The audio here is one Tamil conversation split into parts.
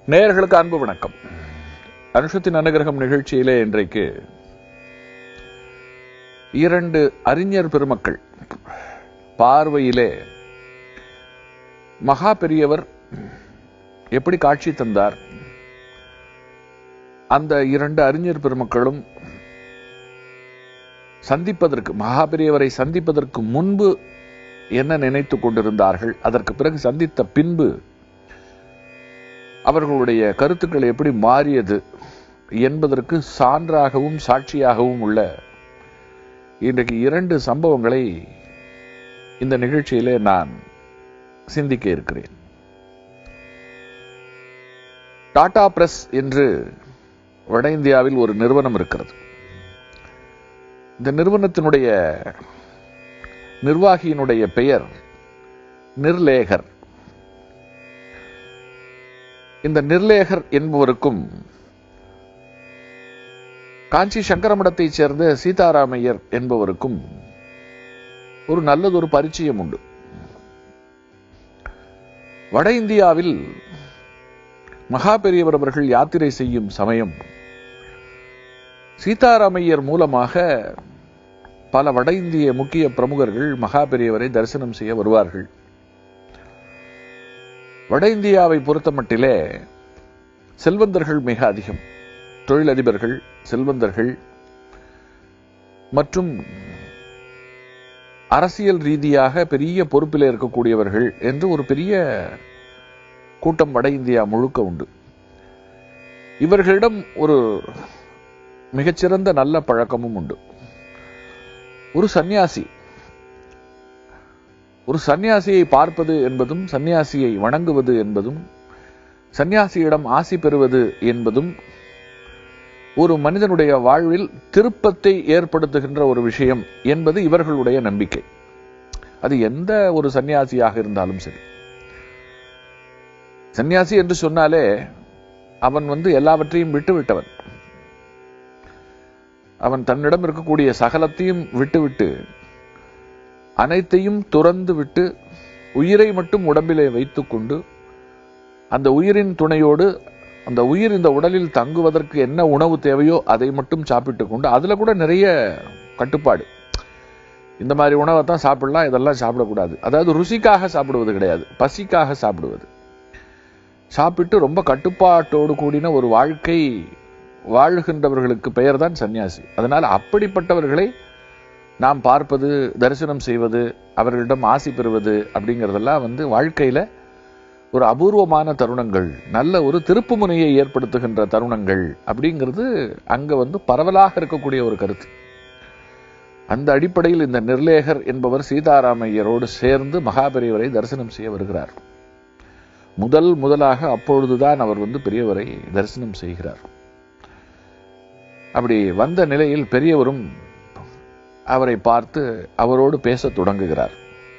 நேயர்களுக்கு அன்பு வணக்கம் அனுஷத்தின் அனுகிரகம் நிகழ்ச்சியிலே இன்றைக்கு இரண்டு அறிஞர் பெருமக்கள் பார்வையிலே மகா பெரியவர் எப்படி காட்சி தந்தார் அந்த இரண்டு அறிஞர் பெருமக்களும் சந்திப்பதற்கு மகா பெரியவரை சந்திப்பதற்கு முன்பு என்ன நினைத்துக் கொண்டிருந்தார்கள் அதற்கு பிறகு சந்தித்த பின்பு அவர்களுடைய கருத்துக்கள் எப்படி மாறியது என்பதற்கு சான்றாகவும் சாட்சியாகவும் உள்ள இன்றைக்கு இரண்டு சம்பவங்களை இந்த நிகழ்ச்சியிலே நான் சிந்திக்க இருக்கிறேன் டாடா பிரஸ் என்று வட இந்தியாவில் ஒரு நிறுவனம் இருக்கிறது இந்த நிறுவனத்தினுடைய நிர்வாகியினுடைய பெயர் நிர்லேகர் இந்த நிர்லேகர் என்பவருக்கும் காஞ்சி சங்கரமடத்தைச் சேர்ந்த சீதாராமையர் என்பவருக்கும் ஒரு நல்லதொரு பரிச்சயம் உண்டு வட இந்தியாவில் மகா பெரியவர் அவர்கள் யாத்திரை செய்யும் சமயம் சீதாராமையர் மூலமாக பல வட இந்திய முக்கிய பிரமுகர்கள் மகா பெரியவரை தரிசனம் செய்ய வருவார்கள் வட இந்தியாவை பொறுத்தமட்டிலே செல்வந்தர்கள் மிக அதிகம் தொழிலதிபர்கள் செல்வந்தர்கள் மற்றும் அரசியல் ரீதியாக பெரிய பொறுப்பில் இருக்கக்கூடியவர்கள் என்று ஒரு பெரிய கூட்டம் வட இந்தியா முழுக்க உண்டு இவர்களிடம் ஒரு மிகச்சிறந்த நல்ல பழக்கமும் உண்டு ஒரு சந்நியாசி ஒரு சந்நியாசியை பார்ப்பது என்பதும் சந்நியாசியை வணங்குவது என்பதும் சந்நியாசியிடம் ஆசி பெறுவது என்பதும் ஒரு மனிதனுடைய வாழ்வில் திருப்பத்தை ஏற்படுத்துகின்ற ஒரு விஷயம் என்பது இவர்களுடைய நம்பிக்கை அது எந்த ஒரு சந்நியாசியாக இருந்தாலும் சரி சந்நியாசி என்று சொன்னாலே அவன் வந்து எல்லாவற்றையும் விட்டுவிட்டவன் அவன் தன்னிடம் இருக்கக்கூடிய சகலத்தையும் விட்டுவிட்டு அனைத்தையும் துறந்து விட்டு உயிரை மட்டும் உடம்பிலே வைத்துக்கொண்டு அந்த உயிரின் துணையோடு அந்த உயிர் இந்த உடலில் தங்குவதற்கு என்ன உணவு தேவையோ அதை மட்டும் சாப்பிட்டு கொண்டு அதுல கூட நிறைய கட்டுப்பாடு இந்த மாதிரி உணவை தான் சாப்பிடலாம் இதெல்லாம் சாப்பிடக்கூடாது அதாவது ருசிக்காக சாப்பிடுவது கிடையாது பசிக்காக சாப்பிடுவது சாப்பிட்டு ரொம்ப கட்டுப்பாட்டோடு கூடின ஒரு வாழ்க்கை வாழுகின்றவர்களுக்கு பெயர் தான் சன்னியாசி அதனால் அப்படிப்பட்டவர்களை நாம் பார்ப்பது தரிசனம் செய்வது அவர்களிடம் ஆசி பெறுவது அப்படிங்கிறதெல்லாம் வந்து வாழ்க்கையில ஒரு அபூர்வமான தருணங்கள் நல்ல ஒரு திருப்பு முனையை ஏற்படுத்துகின்ற தருணங்கள் அப்படிங்கிறது அங்க வந்து பரவலாக இருக்கக்கூடிய ஒரு கருத்து அந்த அடிப்படையில் இந்த நிர்லேகர் என்பவர் சீதாராமையரோடு சேர்ந்து மகாபெரியவரை தரிசனம் செய்ய வருகிறார் முதல் முதலாக அப்பொழுதுதான் அவர் வந்து பெரியவரை தரிசனம் செய்கிறார் அப்படி வந்த நிலையில் பெரியவரும் அவரை பார்த்து அவரோடு பேசத் தொடங்குகிறார்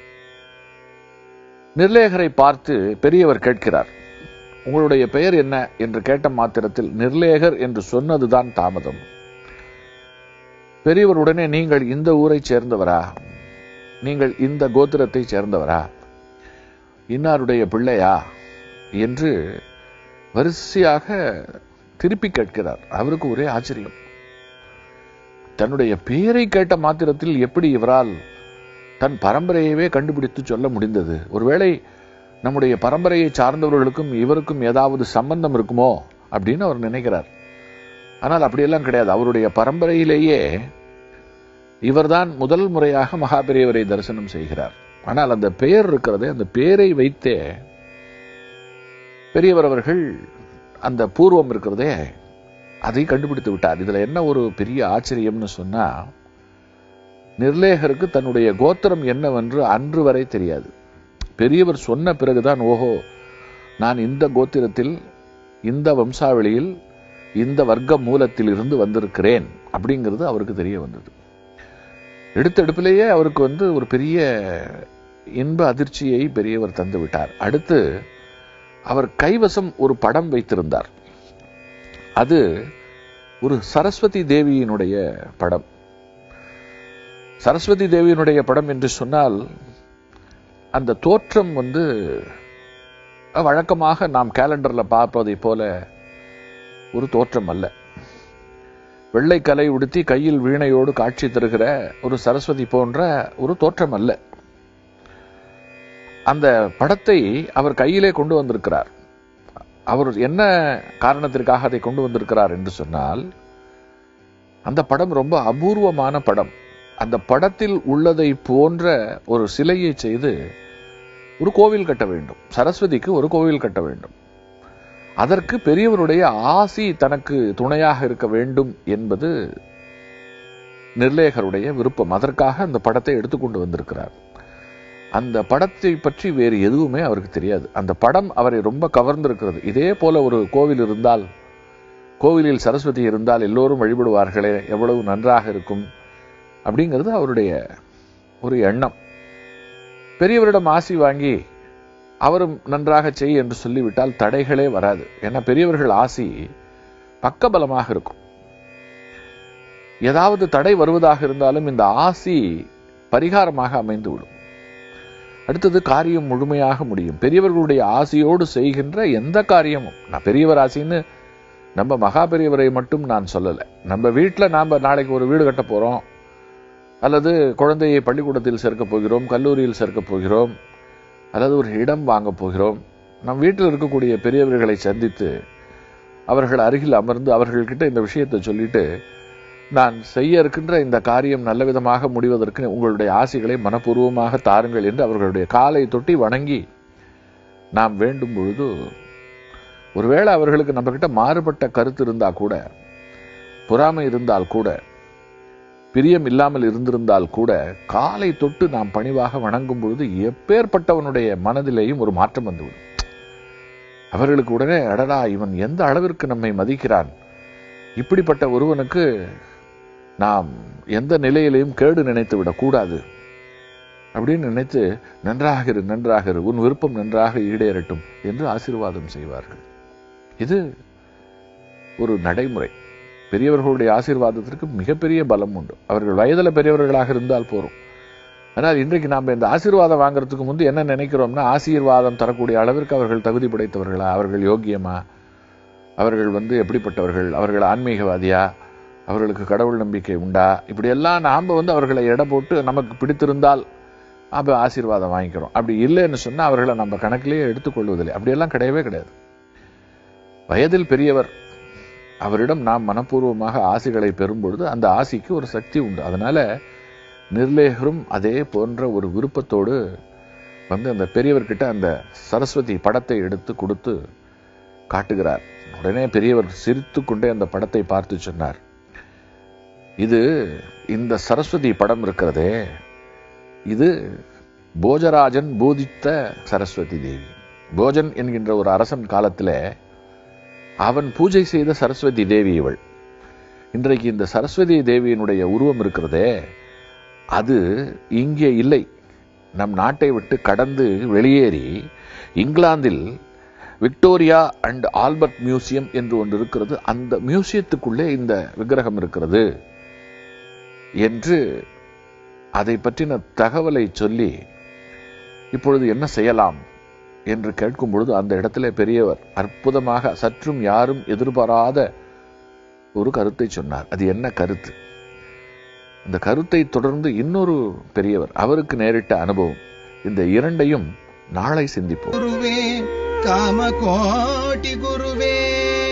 நிர்லேகரை பார்த்து பெரியவர் கேட்கிறார் உங்களுடைய பெயர் என்ன என்று கேட்ட மாத்திரத்தில் நிர்லேகர் என்று சொன்னதுதான் தாமதம் பெரியவர் உடனே நீங்கள் இந்த ஊரை சேர்ந்தவரா நீங்கள் இந்த கோத்திரத்தை சேர்ந்தவரா இன்னாருடைய பிள்ளையா என்று வரிசையாக திருப்பி கேட்கிறார் அவருக்கு ஒரே ஆச்சரியம் தன்னுடைய பெயரை கேட்ட மாத்திரத்தில் எப்படி இவரால் தன் பரம்பரையவே கண்டுபிடித்து சொல்ல முடிந்தது ஒருவேளை நம்முடைய பரம்பரையை சார்ந்தவர்களுக்கும் இவருக்கும் ஏதாவது சம்பந்தம் இருக்குமோ அப்படின்னு அவர் நினைக்கிறார் ஆனால் அப்படியெல்லாம் கிடையாது அவருடைய பரம்பரையிலேயே இவர்தான் முதல் முறையாக மகாபெரியவரை தரிசனம் செய்கிறார் ஆனால் அந்த பெயர் இருக்கிறதே அந்த பெயரை வைத்தே பெரியவர் அவர்கள் அந்த பூர்வம் இருக்கிறதே அதை கண்டுபிடித்து விட்டார் இதுல என்ன ஒரு பெரிய ஆச்சரியம்னு சொன்னா நிர்லேகருக்கு தன்னுடைய கோத்திரம் என்னவென்று அன்று வரை தெரியாது பெரியவர் சொன்ன பிறகுதான் ஓஹோ நான் இந்த கோத்திரத்தில் இந்த வம்சாவளியில் இந்த வர்க்க மூலத்தில் இருந்து வந்திருக்கிறேன் அப்படிங்கிறது அவருக்கு தெரிய வந்தது எடுத்தெடுப்பிலேயே அவருக்கு வந்து ஒரு பெரிய இன்ப அதிர்ச்சியை பெரியவர் தந்து விட்டார் அடுத்து அவர் கைவசம் ஒரு படம் வைத்திருந்தார் அது ஒரு சரஸ்வதி தேவியினுடைய படம் சரஸ்வதி தேவியினுடைய படம் என்று சொன்னால் அந்த தோற்றம் வந்து வழக்கமாக நாம் கேலண்டர்ல பார்ப்பதை போல ஒரு தோற்றம் அல்ல வெள்ளை கலை உடுத்தி கையில் வீணையோடு காட்சி தருகிற ஒரு சரஸ்வதி போன்ற ஒரு தோற்றம் அல்ல அந்த படத்தை அவர் கையிலே கொண்டு வந்திருக்கிறார் அவர் என்ன காரணத்திற்காக அதை கொண்டு வந்திருக்கிறார் என்று சொன்னால் அந்த படம் ரொம்ப அபூர்வமான படம் அந்த படத்தில் உள்ளதை போன்ற ஒரு சிலையை செய்து ஒரு கோவில் கட்ட வேண்டும் சரஸ்வதிக்கு ஒரு கோவில் கட்ட வேண்டும் அதற்கு பெரியவருடைய ஆசி தனக்கு துணையாக இருக்க வேண்டும் என்பது நிர்லேகருடைய விருப்பம் அதற்காக அந்த படத்தை எடுத்துக்கொண்டு வந்திருக்கிறார் அந்த படத்தை பற்றி வேறு எதுவுமே அவருக்கு தெரியாது அந்த படம் அவரை ரொம்ப கவர்ந்திருக்கிறது இதே போல ஒரு கோவில் இருந்தால் கோவிலில் சரஸ்வதி இருந்தால் எல்லோரும் வழிபடுவார்களே எவ்வளவு நன்றாக இருக்கும் அப்படிங்கிறது அவருடைய ஒரு எண்ணம் பெரியவரிடம் ஆசி வாங்கி அவரும் நன்றாக செய் என்று சொல்லிவிட்டால் தடைகளே வராது ஏன்னா பெரியவர்கள் ஆசி பக்கபலமாக இருக்கும் ஏதாவது தடை வருவதாக இருந்தாலும் இந்த ஆசி பரிகாரமாக அமைந்துவிடும் அடுத்தது காரியம் முழுமையாக முடியும் பெரியவர்களுடைய ஆசையோடு செய்கின்ற எந்த காரியமும் நான் பெரியவர் ஆசைன்னு நம்ம மகா பெரியவரை மட்டும் நான் சொல்லலை நம்ம வீட்டில் நாம் நாளைக்கு ஒரு வீடு கட்ட போகிறோம் அல்லது குழந்தையை பள்ளிக்கூடத்தில் சேர்க்க போகிறோம் கல்லூரியில் சேர்க்க போகிறோம் அல்லது ஒரு இடம் வாங்க போகிறோம் நம் வீட்டில் இருக்கக்கூடிய பெரியவர்களை சந்தித்து அவர்கள் அருகில் அமர்ந்து அவர்கள்கிட்ட இந்த விஷயத்தை சொல்லிட்டு நான் செய்ய இருக்கின்ற இந்த காரியம் நல்ல விதமாக முடிவதற்கு உங்களுடைய ஆசைகளை மனப்பூர்வமாக தாருங்கள் என்று அவர்களுடைய காலை தொட்டி வணங்கி நாம் வேண்டும் பொழுது ஒருவேளை அவர்களுக்கு நம்ம கிட்ட மாறுபட்ட கருத்து இருந்தா கூட பொறாமை இருந்தால் கூட பிரியம் இல்லாமல் இருந்திருந்தால் கூட காலை தொட்டு நாம் பணிவாக வணங்கும் பொழுது எப்பேற்பட்டவனுடைய மனதிலேயும் ஒரு மாற்றம் வந்துவிடும் அவர்களுக்கு உடனே அடடா இவன் எந்த அளவிற்கு நம்மை மதிக்கிறான் இப்படிப்பட்ட ஒருவனுக்கு நாம் எந்த நிலையிலையும் கேடு நினைத்து விடக்கூடாது அப்படின்னு நினைத்து நன்றாக இரு நன்றாக இரு உன் விருப்பம் நன்றாக ஈடேறட்டும் என்று ஆசீர்வாதம் செய்வார்கள் இது ஒரு நடைமுறை பெரியவர்களுடைய ஆசீர்வாதத்திற்கு மிகப்பெரிய பலம் உண்டு அவர்கள் வயதில் பெரியவர்களாக இருந்தால் போரும் ஆனால் இன்றைக்கு நாம் இந்த ஆசீர்வாதம் வாங்குறதுக்கு முன்பு என்ன நினைக்கிறோம்னா ஆசீர்வாதம் தரக்கூடிய அளவிற்கு அவர்கள் தகுதி படைத்தவர்களா அவர்கள் யோக்கியமா அவர்கள் வந்து எப்படிப்பட்டவர்கள் அவர்கள் ஆன்மீகவாதியா அவர்களுக்கு கடவுள் நம்பிக்கை உண்டா இப்படியெல்லாம் நாம் வந்து அவர்களை எடை போட்டு நமக்கு பிடித்திருந்தால் அப்போ ஆசீர்வாதம் வாங்கிக்கிறோம் அப்படி இல்லைன்னு சொன்னால் அவர்களை நம்ம கணக்கிலேயே எடுத்துக்கொள்வதில்லை அப்படியெல்லாம் கிடையவே கிடையாது வயதில் பெரியவர் அவரிடம் நாம் மனப்பூர்வமாக ஆசைகளை பெறும் பொழுது அந்த ஆசைக்கு ஒரு சக்தி உண்டு அதனால நிர்லேகரும் அதே போன்ற ஒரு விருப்பத்தோடு வந்து அந்த பெரியவர்கிட்ட அந்த சரஸ்வதி படத்தை எடுத்து கொடுத்து காட்டுகிறார் உடனே பெரியவர் சிரித்து கொண்டே அந்த படத்தை பார்த்து சொன்னார் இது இந்த சரஸ்வதி படம் இருக்கிறதே இது போஜராஜன் போதித்த சரஸ்வதி தேவி போஜன் என்கின்ற ஒரு அரசன் காலத்தில் அவன் பூஜை செய்த சரஸ்வதி தேவி இவள் இன்றைக்கு இந்த சரஸ்வதி தேவியினுடைய உருவம் இருக்கிறதே அது இங்கே இல்லை நம் நாட்டை விட்டு கடந்து வெளியேறி இங்கிலாந்தில் விக்டோரியா அண்ட் ஆல்பர்ட் மியூசியம் என்று ஒன்று இருக்கிறது அந்த மியூசியத்துக்குள்ளே இந்த விக்கிரகம் இருக்கிறது என்று அதை பற்றின தகவலை சொல்லி இப்பொழுது என்ன செய்யலாம் என்று கேட்கும் பொழுது அந்த இடத்துல பெரியவர் அற்புதமாக சற்றும் யாரும் எதிர்பாராத ஒரு கருத்தை சொன்னார் அது என்ன கருத்து இந்த கருத்தை தொடர்ந்து இன்னொரு பெரியவர் அவருக்கு நேரிட்ட அனுபவம் இந்த இரண்டையும் நாளை சிந்திப்போம் ಗುರುವೇ ಕಾಮಕೋಟಿ ಗುರುವೇ